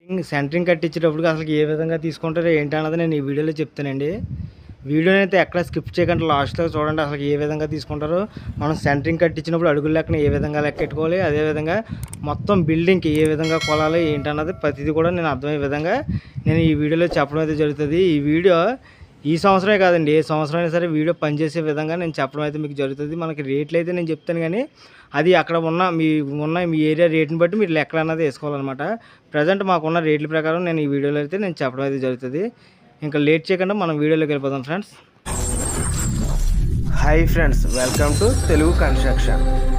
centering కట్టించేటప్పుడు అసలు ఏ విధంగా తీసుకుంటారో ఏంటి అన్నది నేను ఈ వీడియోలో చెప్తానండి వీడియోని అయితే ఎక్కడ స్కిప్ చేయకుండా లాస్ట్లో చూడండి అసలు ఏ విధంగా తీసుకుంటారో మనం సెంటరింగ్ కట్టించినప్పుడు అడుగుల లెక్కన ఏ విధంగా లెక్కెట్టుకోవాలి అదేవిధంగా మొత్తం బిల్డింగ్కి ఏ విధంగా కొలాలి ఏంటన్నది ప్రతిదీ కూడా నేను అర్థమయ్యే విధంగా నేను ఈ వీడియోలో చెప్పడం అయితే జరుగుతుంది ఈ వీడియో ఈ సంవత్సరమే కాదండి ఏ సంవత్సరం అయినా సరే వీడియో పనిచేసే విధంగా నేను చెప్పడం అయితే మీకు జరుగుతుంది మనకి రేట్లు అయితే నేను చెప్తాను కానీ అది అక్కడ ఉన్న మీ ఉన్న మీ ఏరియా రేట్ని బట్టి మీరు లెక్కలు అన్నది వేసుకోవాలన్నమాట ప్రజెంట్ మాకున్న రేట్ల ప్రకారం నేను ఈ వీడియోలో అయితే నేను చెప్పడం అయితే జరుగుతుంది ఇంకా లేట్ చేయకుండా మనం వీడియోలోకి వెళ్ళిపోదాం friends hi friends welcome to Telugu construction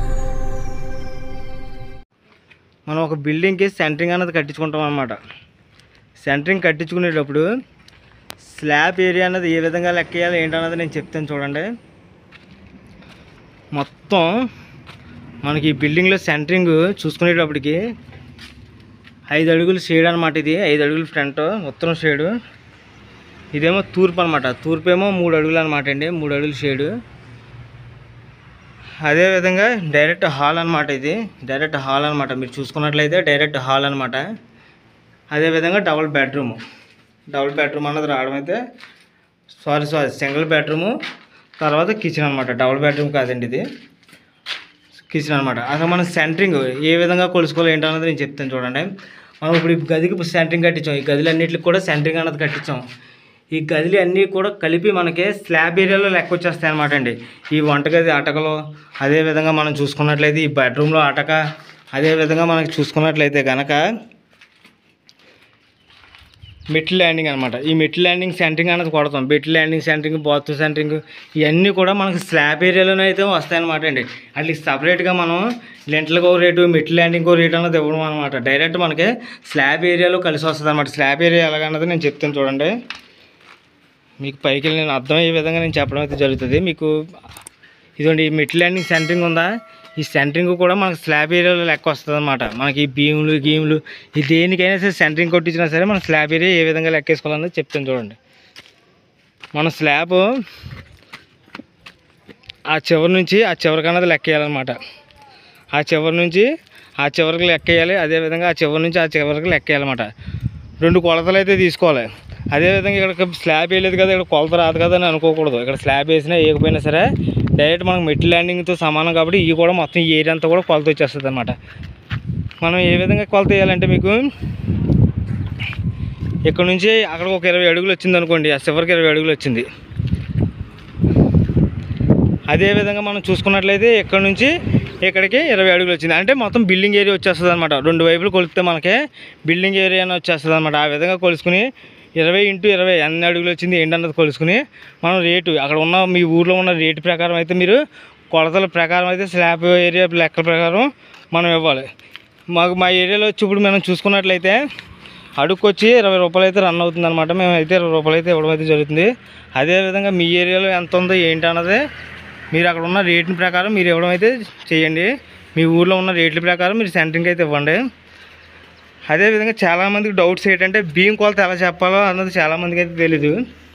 మనం ఒక బిల్డింగ్కి సెంటరింగ్ అనేది కట్టించుకుంటాం అనమాట సెంటరింగ్ కట్టించుకునేటప్పుడు స్లాబ్ ఏరియా అనేది ఏ విధంగా లెక్కేయాలి ఏంటన్నది నేను చెప్తాను చూడండి మొత్తం మనకి ఈ బిల్డింగ్లో సెంటరింగ్ చూసుకునేటప్పటికి ఐదు అడుగులు షేడ్ అనమాట ఇది ఐదు అడుగులు ఫ్రంట్ ఉత్తరం షేడు ఇదేమో తూర్పు అనమాట తూర్పు ఏమో మూడు అడుగులు అనమాట అండి మూడు అడుగులు షేడు అదేవిధంగా డైరెక్ట్ హాల్ అనమాట ఇది డైరెక్ట్ హాల్ అనమాట మీరు చూసుకున్నట్లయితే డైరెక్ట్ హాల్ అనమాట అదేవిధంగా డబుల్ బెడ్రూమ్ డబుల్ బెడ్రూమ్ అన్నది రావడం అయితే సారీ సారీ సింగిల్ బెడ్రూము తర్వాత కిచెన్ అనమాట డబుల్ బెడ్రూమ్ కాదండి ఇది కిచెన్ అనమాట అసలు మనం సెంటరింగ్ ఏ విధంగా కొలుసుకోవాలి ఏంటన్నది నేను చెప్తాను చూడండి మనం ఇప్పుడు ఈ గదికి సెంటరింగ్ కట్టించాం ఈ గదులన్నిటికి కూడా సెంటరింగ్ అన్నది కట్టించాం ఈ గదులు అన్నీ కూడా కలిపి మనకి స్లాబ్ ఏరియాలో లెక్క వచ్చేస్తాయి అనమాట అండి ఈ వంటగది అటకలో అదేవిధంగా మనం చూసుకున్నట్లయితే ఈ బెడ్రూమ్లో అటక అదేవిధంగా మనకి చూసుకున్నట్లయితే కనుక మిడ్ ల్యాండింగ్ అనమాట ఈ మిడ్ ల్యాండింగ్ సెంటరింగ్ అనేది కొడతాం bed landing centering bath centering ఇవన్నీ కూడా మనకి స్లాబ్ ఏరియాలోనే అయితే వస్తాయన్నమాట అండి అట్లా సపరేట్గా మనం లెంట్లకు ఒక రేటు మిడ్ ల్యాండింగ్ ఒక రేటు అన్నది ఇవ్వడం అనమాట డైరెక్ట్ మనకి స్లాబ్ ఏరియాలో కలిసి వస్తుంది అనమాట స్లాబ్ ఏరియా ఎలాగన్నది నేను చెప్తాను చూడండి మీకు పైకి వెళ్ళి నేను అర్థమయ్యే విధంగా నేను చెప్పడం అయితే జరుగుతుంది మీకు ఇదిగోండి ఈ మిడ్ ల్యాండింగ్ సెంటరింగ్ ఉందా ఈ సెంటరింగ్ కూడా మనకి స్లాబ్ ఏరియాలో లెక్క వస్తుంది అనమాట మనకి ఈ భీములు గీములు ఈ దేనికైనా సరే సెంటరింగ్ కొట్టించినా సరే మన స్లాబ్ ఏరియా ఏ విధంగా లెక్కేసుకోవాలన్నది చెప్తాను చూడండి మన స్లాబ్ ఆ చివరి నుంచి ఆ చివరికి అన్నది లెక్కేయాలన్నమాట ఆ చివరి నుంచి ఆ చివరికి లెక్కేయాలి అదేవిధంగా ఆ చివరి నుంచి ఆ చివరికి లెక్కేయాలన్నమాట రెండు కొలతలు అయితే తీసుకోవాలి అదేవిధంగా ఇక్కడ స్లాబ్ వేయలేదు కదా ఇక్కడ కొలత రాదు కదా అని అనుకోకూడదు ఇక్కడ స్లాబ్ వేసినా వేయకపోయినా సరే డైరెక్ట్ మనకు మెట్ల ల్యాండింగ్తో సమానం కాబట్టి ఇవి కూడా మొత్తం ఈ ఏరియా అంతా కూడా కొలత వచ్చేస్తుంది అనమాట మనం ఏ విధంగా కొలత వేయాలంటే మీకు ఇక్కడ నుంచి అక్కడ ఒక ఇరవై అడుగులు వచ్చింది అనుకోండి ఆ చివరికి ఇరవై అడుగులు వచ్చింది అదేవిధంగా మనం చూసుకున్నట్లయితే ఇక్కడ నుంచి ఇక్కడికి ఇరవై అడుగులు వచ్చింది అంటే మొత్తం బిల్డింగ్ ఏరియా వచ్చేస్తుంది అనమాట రెండు వైపులు కొలిస్తే మనకి బిల్డింగ్ ఏరియా అని వచ్చేస్తుంది అనమాట ఆ విధంగా కొలుసుకుని ఇరవై ఇంటూ ఇరవై ఎన్ని అడుగులు వచ్చింది ఏంటన్నది కొలుసుకుని మనం రేటు అక్కడ ఉన్న మీ ఊర్లో ఉన్న రేటు ప్రకారం అయితే మీరు కొలతల ప్రకారం అయితే స్లాబ్ ఏరియా లెక్కల ప్రకారం మనం ఇవ్వాలి మాకు మా ఏరియాలో వచ్చి ఇప్పుడు మనం చూసుకున్నట్లయితే అడుగుకి వచ్చి ఇరవై రూపాయలు అయితే రన్ అవుతుంది అనమాట మేము అయితే ఇరవై రూపాయలు అయితే ఇవ్వడం అయితే జరుగుతుంది అదేవిధంగా మీ ఏరియాలో ఎంత ఉందో ఏంటి అన్నది మీరు అక్కడ ఉన్న రేట్ల ప్రకారం మీరు ఇవ్వడం అయితే చేయండి మీ ఊర్లో ఉన్న రేట్ల ప్రకారం మీరు సెంటరింగ్ అయితే ఇవ్వండి అదేవిధంగా చాలామందికి డౌట్స్ ఏంటంటే బియ్యం కొలత ఎలా చెప్పాలో అన్నది చాలామందికి అయితే తెలీదు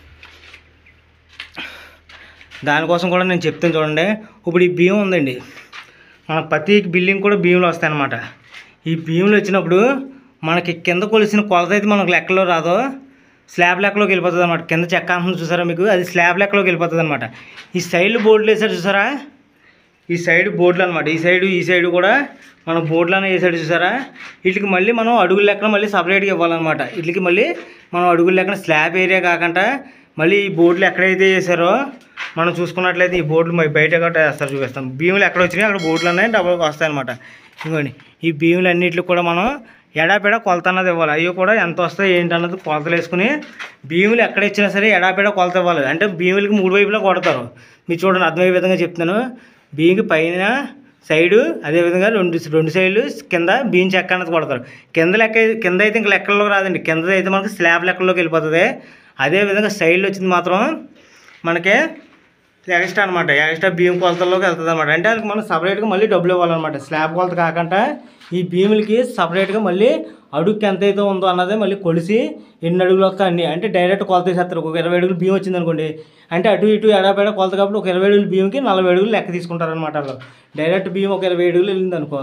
దానికోసం కూడా నేను చెప్తాను చూడండి ఇప్పుడు ఈ బియ్యం ఉందండి మన ప్రతి బిల్డింగ్ కూడా బియ్యంలో వస్తాయి అన్నమాట ఈ బియ్యంలో వచ్చినప్పుడు మనకి కింద కొలిసిన కొలత అయితే మనకు లెక్కలో రాదో స్లాబ్ లెక్కలోకి వెళ్ళిపోతుంది అనమాట కింద చెక్క అంటున్నాను చూసారా మీకు అది స్లాబ్ లెక్కలోకి వెళ్ళిపోతుంది అనమాట ఈ సైడ్ బోర్డులు వేసారు చూసారా ఈ సైడ్ బోర్డులు అనమాట ఈ సైడ్ ఈ సైడ్ కూడా మన బోర్డులను వేసాడు చూసారా వీటికి మళ్ళీ మనం అడుగుల లెక్కన మళ్ళీ సపరేట్గా ఇవ్వాలన్నమాట వీటికి మళ్ళీ మనం అడుగుల లెక్కన స్లాబ్ ఏరియా కాకుండా మళ్ళీ ఈ బోర్డులు ఎక్కడైతే వేసారో మనం చూసుకున్నట్లయితే ఈ బోర్డులు మరి బయట గట్రా వేస్తారు చూపిస్తాం భీములు ఎక్కడ వచ్చినాయి అక్కడ బోర్డులు అనేవి డబల్ వస్తాయన్నమాట ఇదిగోండి ఈ భీములు అన్నింటికి కూడా మనం ఎడాపెడ కొలత అన్నది ఇవ్వాలి అవి కూడా ఎంత వస్తాయి ఏంటి అన్నది కొలతలు వేసుకుని భీములు ఎక్కడ ఇచ్చినా సరే ఎడాపెడ కొలత ఇవ్వాలి అంటే భీములకి మూడు వైపులా కొడతారు మీరు చూడండి అర్థమయ్యే విధంగా చెప్తున్నాను బియ్యంకి పైన సైడు అదేవిధంగా రెండు రెండు సైడ్లు కింద బియ్యం చెక్క అన్నది కొడతారు కింద లెక్క కింద అయితే ఇంక లెక్కల్లో రాదండి కింద అయితే మనకి స్లాబ్ లెక్కల్లోకి వెళ్ళిపోతుంది అదేవిధంగా సైడ్లో వచ్చింది మాత్రం మనకి ఎక్స్ట్రా అనమాట ఎక్స్ట్రా బియ్యం కొలతల్లోకి వెళ్తుంది అనమాట అంటే వాళ్ళకి మనం సపరేట్గా మళ్ళీ డబ్బులు ఇవ్వాలన్నమాట స్లాబ్ కొలత కాకుండా ఈ భీములకి సపరేట్గా మళ్ళీ అడుగుకి ఎంత అయితే ఉందో అన్నది మళ్ళీ కొలిసి ఎన్ని అడుగులు వస్తా అన్ని అంటే డైరెక్ట్ కొలత వేసేస్తారు ఒక ఇరవై అడుగులు బియ్యం వచ్చింది అనుకోండి అంటే అటు ఇటు ఎడాపెడ కొలత కాబట్టి ఒక ఇరవై అడుగులు బియ్యంకి నలభై అడుగులు లెక్క తీసుకుంటారు అనమాట వాళ్ళు డైరెక్ట్ బియ్యం ఒక ఇరవై అడుగులు వెళ్ళింది అనుకో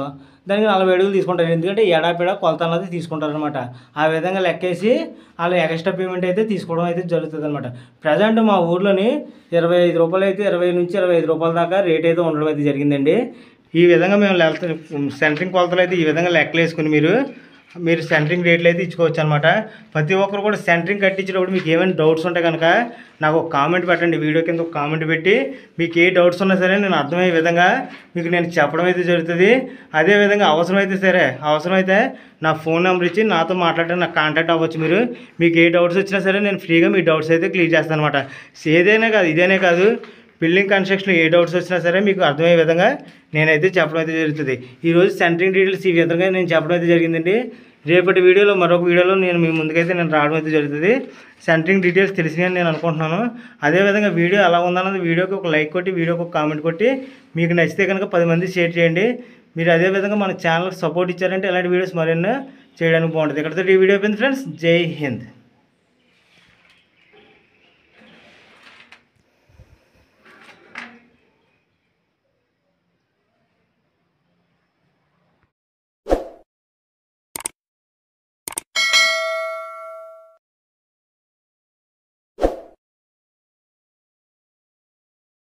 దానికి నలభై అడుగులు తీసుకుంటారు ఎందుకంటే ఎడాపిడ కొలత అన్నది తీసుకుంటారు అనమాట ఆ విధంగా లెక్కేసి వాళ్ళు ఎక్స్ట్రా పేమెంట్ అయితే తీసుకోవడం అయితే జరుగుతుంది అనమాట ప్రజెంట్ మా ఊర్లోని ఇరవై ఐదు రూపాయలు అయితే ఇరవై నుంచి ఇరవై ఐదు రూపాయల దాకా రేట్ అయితే ఉండడం అయితే జరిగిందండి ఈ విధంగా మేము లెక్క సెంటరింగ్ కొలతలు అయితే ఈ విధంగా లెక్కలు వేసుకుని మీరు మీరు సెంటరింగ్ రేట్లు అయితే ఇచ్చుకోవచ్చు అనమాట ప్రతి ఒక్కరు కూడా సెంటరింగ్ కట్టించేటప్పుడు మీకు ఏమైనా డౌట్స్ ఉంటే కనుక నాకు ఒక కామెంట్ పెట్టండి వీడియో కింద ఒక కామెంట్ పెట్టి మీకు ఏ డౌట్స్ ఉన్నా సరే నేను అర్థమయ్యే విధంగా మీకు నేను చెప్పడం అయితే జరుగుతుంది అదేవిధంగా అవసరమైతే సరే అవసరమైతే నా ఫోన్ నెంబర్ ఇచ్చి నాతో మాట్లాడడం నాకు కాంటాక్ట్ అవ్వచ్చు మీరు మీకు ఏ డౌట్స్ వచ్చినా సరే నేను ఫ్రీగా మీ డౌట్స్ అయితే క్లియర్ చేస్తాను అనమాట ఏదైనా కాదు ఇదేనే కాదు బిల్డింగ్ కన్స్ట్రక్షన్ ఏ డౌట్స్ వచ్చినా సరే మీకు అర్థమయ్యే విధంగా నేనైతే చెప్పడం అయితే జరుగుతుంది ఈరోజు సెంటరింగ్ డీటెయిల్స్ ఈ విధంగా నేను చెప్పడం అయితే జరిగిందండి రేపటి వీడియోలో మరొక వీడియోలో నేను మీ ముందుకైతే నేను రావడం అయితే జరుగుతుంది సెంటరింగ్ డీటెయిల్స్ తెలిసినాయని నేను అనుకుంటున్నాను అదేవిధంగా వీడియో ఎలా ఉందన్నది వీడియోకి ఒక లైక్ కొట్టి వీడియోకి ఒక కామెంట్ కొట్టి మీకు నచ్చితే కనుక పది మంది షేర్ చేయండి మీరు అదేవిధంగా మన ఛానల్కి సపోర్ట్ ఇచ్చారంటే ఇలాంటి వీడియోస్ మరెన్నో చేయడానికి బాగుంటుంది ఇక్కడితో ఈ వీడియో అయిపోయింది ఫ్రెండ్స్ జై హింద్